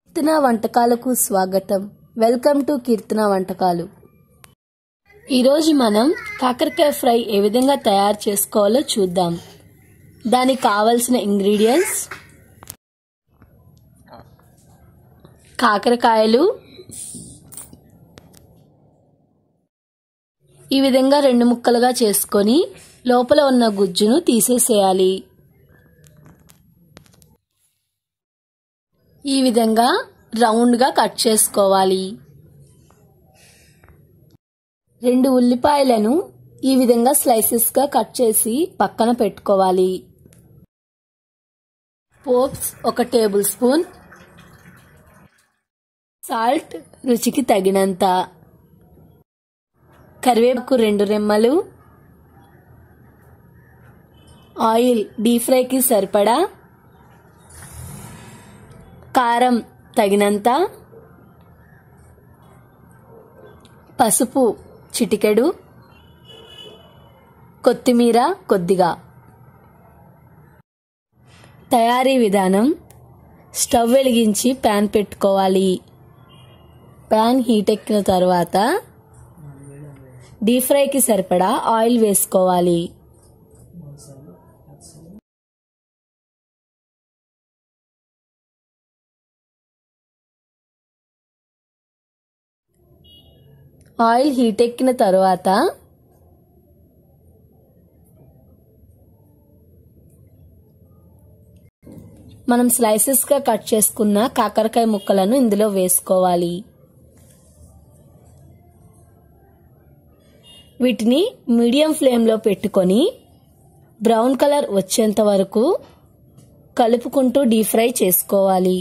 కీర్తన వంటకాలకు స్వాగతం welcome to కీర్తన వంటకాలు ఈరోజు మనం కాకరకాయ ఫ్రై ఏ విధంగా తయారు చేసుకోవాలో చూద్దాం దానికి కావలసిన ఇంగ్రీడియంట్స్ కాకరకాయలు ఈ విధంగా రెండు ముక్కలుగా చేసుకొని లోపల ఉన్న గుజ్జును తీసేసేయాలి ఈ విధంగా రౌండ్గా కట్ చేసుకోవాలి రెండు ఉల్లిపాయలను ఈ విధంగా స్లైసెస్గా కట్ చేసి పక్కన పెట్టుకోవాలి పోప్స్ ఒక టేబుల్ స్పూన్ సాల్ట్ రుచికి తగినంత కరివేపాకు రెండు రెమ్మలు ఆయిల్ డీప్ ఫ్రైకి సరిపడా కారం తగినంత పసుపు చిటికెడు కొత్తిమీర కొద్దిగా తయారీ విధానం స్టవ్ వెలిగించి ప్యాన్ పెట్టుకోవాలి ప్యాన్ హీట్ ఎక్కిన తర్వాత డీప్ ఫ్రైకి సరిపడా ఆయిల్ వేసుకోవాలి ఆయిల్ హీట్ ఎక్కిన తర్వాత మనం స్లైసెస్గా కట్ చేసుకున్న కాకరకాయ ముక్కలను ఇందులో వేసుకోవాలి వీటిని మీడియం ఫ్లేమ్లో పెట్టుకొని బ్రౌన్ కలర్ వచ్చేంత వరకు కలుపుకుంటూ డీప్ ఫ్రై చేసుకోవాలి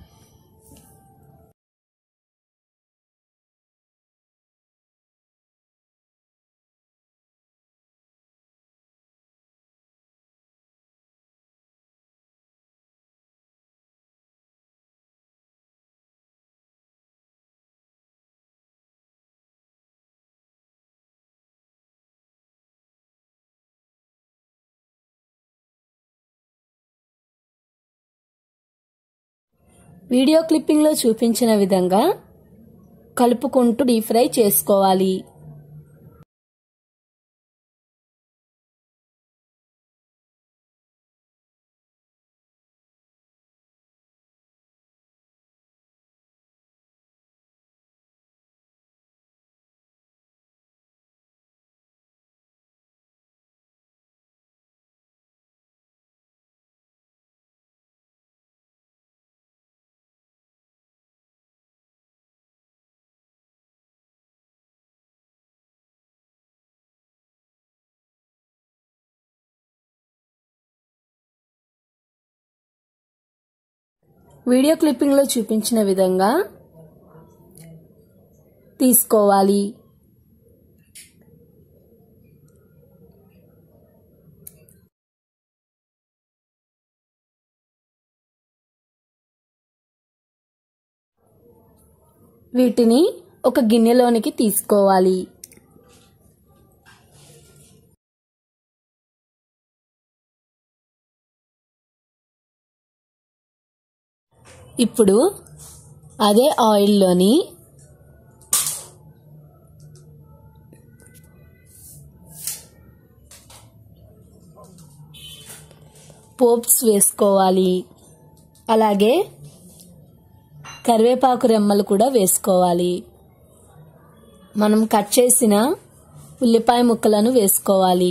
వీడియో క్లిప్పింగ్లో చూపించిన విధంగా కలుపుకుంటూ డీప్ ఫ్రై చేసుకోవాలి వీడియో క్లిప్పింగ్లో చూపించిన విధంగా తీసుకోవాలి వీటిని ఒక గిన్నెలోనికి తీసుకోవాలి ఇప్పుడు అదే ఆయిల్లోని పోప్స్ వేసుకోవాలి అలాగే కరివేపాకు రెమ్మలు కూడా వేసుకోవాలి మనం కట్ చేసిన ఉల్లిపాయ ముక్కలను వేసుకోవాలి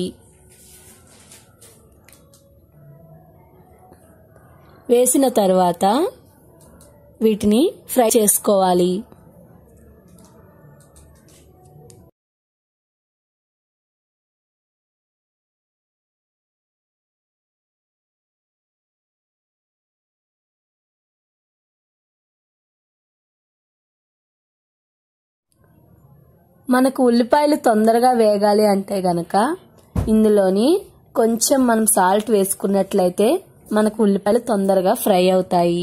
వేసిన తర్వాత వీటిని ఫ్రై చేసుకోవాలి మనకు ఉల్లిపాయలు తొందరగా వేగాలి అంటే గనక ఇందులోని కొంచెం మనం సాల్ట్ వేసుకున్నట్లయితే మనకు ఉల్లిపాయలు తొందరగా ఫ్రై అవుతాయి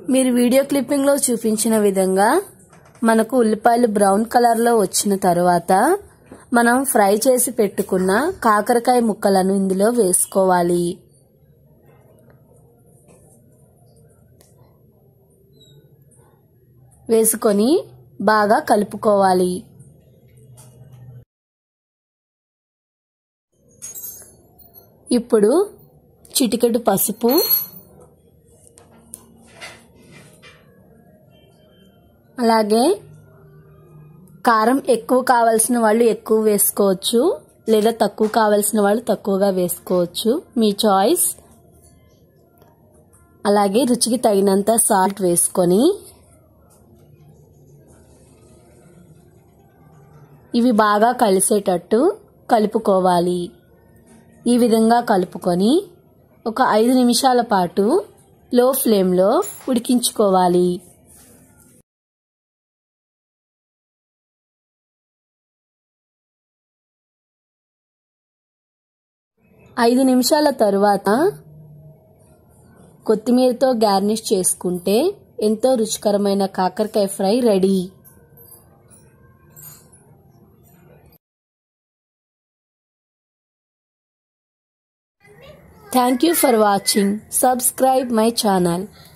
మీరు వీడియో క్లిప్పింగ్లో చూపించిన విధంగా మనకు ఉల్లిపాయలు బ్రౌన్ కలర్లో వచ్చిన తర్వాత మనం ఫ్రై చేసి పెట్టుకున్న కాకరకాయ ముక్కలను ఇందులో వేసుకోవాలి వేసుకొని బాగా కలుపుకోవాలి ఇప్పుడు చిటికెడు పసుపు అలాగే కారం ఎక్కువ కావాల్సిన వాళ్ళు ఎక్కువ వేసుకోవచ్చు లేదా తక్కువ కావాల్సిన వాళ్ళు తక్కువగా వేసుకోవచ్చు మీ చాయిస్ అలాగే రుచికి తగినంత సాల్ట్ వేసుకొని ఇవి బాగా కలిసేటట్టు కలుపుకోవాలి ఈ విధంగా కలుపుకొని ఒక ఐదు నిమిషాల పాటు లో ఫ్లేమ్లో ఉడికించుకోవాలి ఐదు నిమిషాల తరువాత కొత్తిమీరతో గార్నిష్ చేసుకుంటే ఎంతో రుచికరమైన కాకరకాయ fry ready thank you for watching subscribe my channel